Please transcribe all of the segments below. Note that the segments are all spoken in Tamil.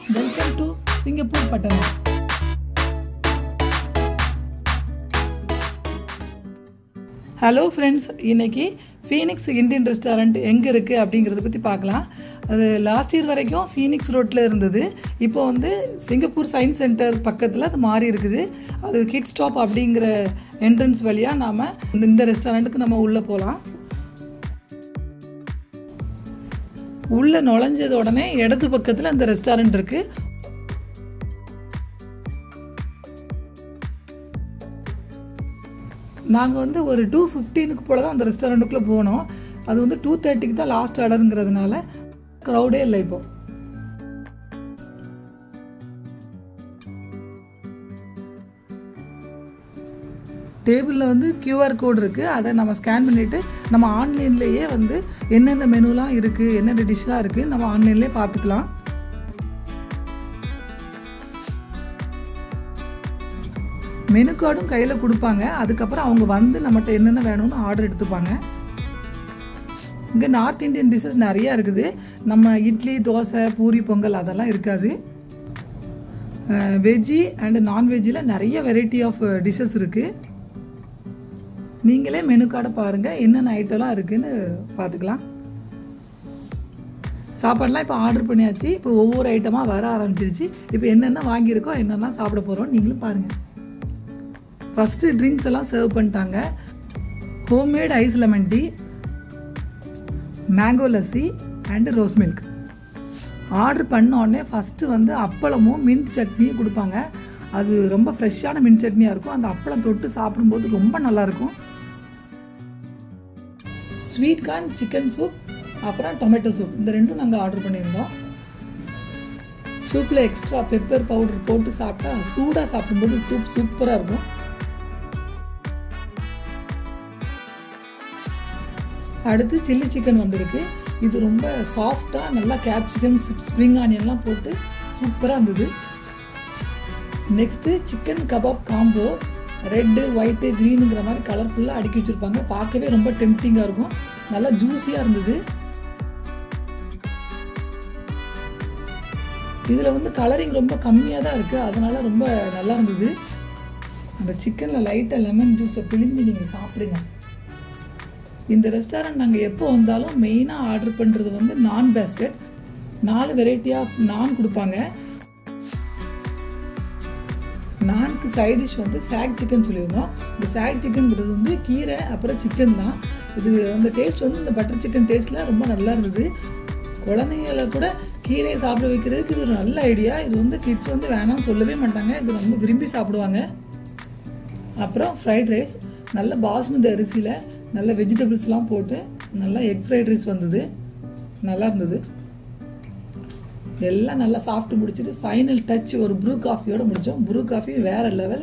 வெல்கம் டு சிங்கப்பூர் பட்டணம் ஹலோ ஃப்ரெண்ட்ஸ் இன்னைக்கு ஃபீனிக்ஸ் இந்தியன் ரெஸ்டாரண்ட் எங்கே இருக்குது அப்படிங்கிறத பற்றி பார்க்கலாம் அது லாஸ்ட் இயர் வரைக்கும் ஃபீனிக்ஸ் ரோட்டில் இருந்தது இப்போ வந்து சிங்கப்பூர் சயின்ஸ் சென்டர் பக்கத்தில் அது மாறி இருக்குது அது கிட் ஸ்டாப் அப்படிங்கிற என்ட்ரன்ஸ் வழியாக நாம் இந்த ரெஸ்டாரண்ட்டுக்கு நம்ம உள்ளே போகலாம் உள்ளே நுழைஞ்சது உடனே இடது பக்கத்தில் அந்த ரெஸ்டாரண்ட் இருக்குது நாங்கள் வந்து ஒரு டூ ஃபிஃப்டீனுக்கு போல தான் அந்த ரெஸ்டாரண்ட்டுக்குள்ளே போனோம் அது வந்து டூ தேர்ட்டிக்கு தான் லாஸ்ட் ஆர்டருங்கிறதுனால க்ரௌடே இல்லை இப்போ டேபிளில் வந்து கியூஆர் கோடு இருக்குது அதை நம்ம ஸ்கேன் பண்ணிவிட்டு நம்ம ஆன்லைன்லேயே வந்து என்னென்ன மெனுலாம் இருக்குது என்னென்ன டிஷ்லாம் இருக்குது நம்ம ஆன்லைன்லேயே பார்த்துக்கலாம் மெனு கார்டும் கையில் கொடுப்பாங்க அதுக்கப்புறம் அவங்க வந்து நம்மகிட்ட என்னென்ன வேணும்னு ஆர்டர் எடுத்துப்பாங்க இங்கே நார்த் இந்தியன் டிஷ்ஷஸ் நிறையா இருக்குது நம்ம இட்லி தோசை பூரி பொங்கல் அதெல்லாம் இருக்காது வெஜ்ஜி அண்டு நான்வெஜ்ஜில் நிறைய வெரைட்டி ஆஃப் டிஷ்ஷஸ் இருக்குது நீங்களே மெனு கார்டை பாருங்கள் என்னென்ன ஐட்டம்லாம் இருக்குதுன்னு பார்த்துக்கலாம் சாப்பாடெலாம் இப்போ ஆர்டர் பண்ணியாச்சு இப்போ ஒவ்வொரு ஐட்டமாக வர ஆரம்பிச்சிருச்சு இப்போ என்னென்ன வாங்கியிருக்கோம் என்னெல்லாம் சாப்பிட போகிறோம் நீங்களும் பாருங்கள் ஃபஸ்ட்டு ட்ரிங்க்ஸ் எல்லாம் சர்வ் பண்ணிட்டாங்க homemade ice lemon tea mango lassi and rose milk order பண்ண உடனே ஃபஸ்ட்டு வந்து அப்பளமும் மின்ட் சட்னியும் கொடுப்பாங்க அது ரொம்ப ஃப்ரெஷ்ஷான மின்ட் சட்னியாக இருக்கும் அந்த அப்பளம் தொட்டு சாப்பிடும்போது ரொம்ப நல்லாயிருக்கும் ஸ்வீட் கார்ன் சிக்கன் சூப் அப்புறம் டொமேட்டோ சூப் இந்த ரெண்டும் நாங்கள் ஆர்டர் பண்ணியிருந்தோம் சூப்பில் எக்ஸ்ட்ரா பெப்பர் பவுடர் போட்டு சாப்பிட்டா சூடாக சாப்பிடும்போது சூப் சூப்பராக இருக்கும் அடுத்து சில்லி சிக்கன் வந்திருக்கு இது ரொம்ப சாஃப்டாக நல்லா கேப்சிகம் ஸ்ப்ரிங் ஆனியன்லாம் போட்டு சூப்பராக இருந்தது next chicken kebab combo red white க்ரீனுங்கிற மாதிரி கலர்ஃபுல்லாக அடுக்கி வச்சுருப்பாங்க பார்க்கவே ரொம்ப டெம்டிங்காக இருக்கும் நல்லா ஜூஸியாக இருந்தது இதில் வந்து கலரிங் ரொம்ப கம்மியாக தான் இருக்குது அதனால் ரொம்ப நல்லா இருந்தது அந்த சிக்கனில் லைட்டாக லெமன் ஜூஸை பிழிஞ்சு நீங்கள் சாப்பிடுங்க இந்த ரெஸ்டாரண்ட் நாங்கள் எப்போ வந்தாலும் மெயினாக ஆர்டர் பண்ணுறது வந்து நான் பேஸ்கெட் நாலு வெரைட்டி ஆஃப் நான் கொடுப்பாங்க நான்கு சைட் டிஷ் வந்து சாக் சிக்கன் சொல்லியிருந்தோம் இந்த சாக் சிக்கன்ங்கிறது வந்து கீரை அப்புறம் சிக்கன் தான் இது அந்த டேஸ்ட் வந்து இந்த பட்டர் சிக்கன் டேஸ்ட்டில் ரொம்ப நல்லா இருந்தது குழந்தைங்கள கூட கீரையை சாப்பிட வைக்கிறதுக்கு இது ஒரு நல்ல ஐடியா இது வந்து கிட்ஸ் வந்து வேணாம்னு சொல்லவே மாட்டாங்க இது ரொம்ப விரும்பி சாப்பிடுவாங்க அப்புறம் ஃப்ரைட் ரைஸ் நல்ல பாஸ்மதி அரிசியில் நல்ல வெஜிடபிள்ஸ்லாம் போட்டு நல்லா எக் ஃப்ரைட் ரைஸ் வந்தது நல்லா இருந்தது எல்லாம் நல்லா சாப்பிட்டு முடிச்சுட்டு ஃபைனல் டச் ஒரு ப்ரூ காஃபியோட முடித்தோம் ப்ரூ காஃபி வேறு லெவல்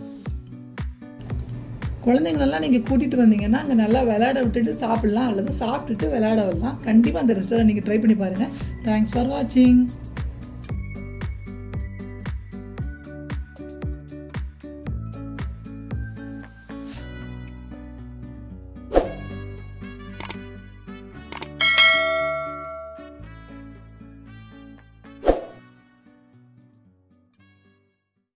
குழந்தைங்களெல்லாம் நீங்கள் கூட்டிகிட்டு வந்தீங்கன்னா அங்கே நல்லா விளையாட விட்டுட்டு சாப்பிட்லாம் அல்லது சாப்பிட்டுட்டு விளையாட வரலாம் கண்டிப்பாக அந்த ரெஸ்டாரண்ட் நீங்கள் ட்ரை பண்ணி பாருங்கள் தேங்க்ஸ் ஃபார் வாட்சிங்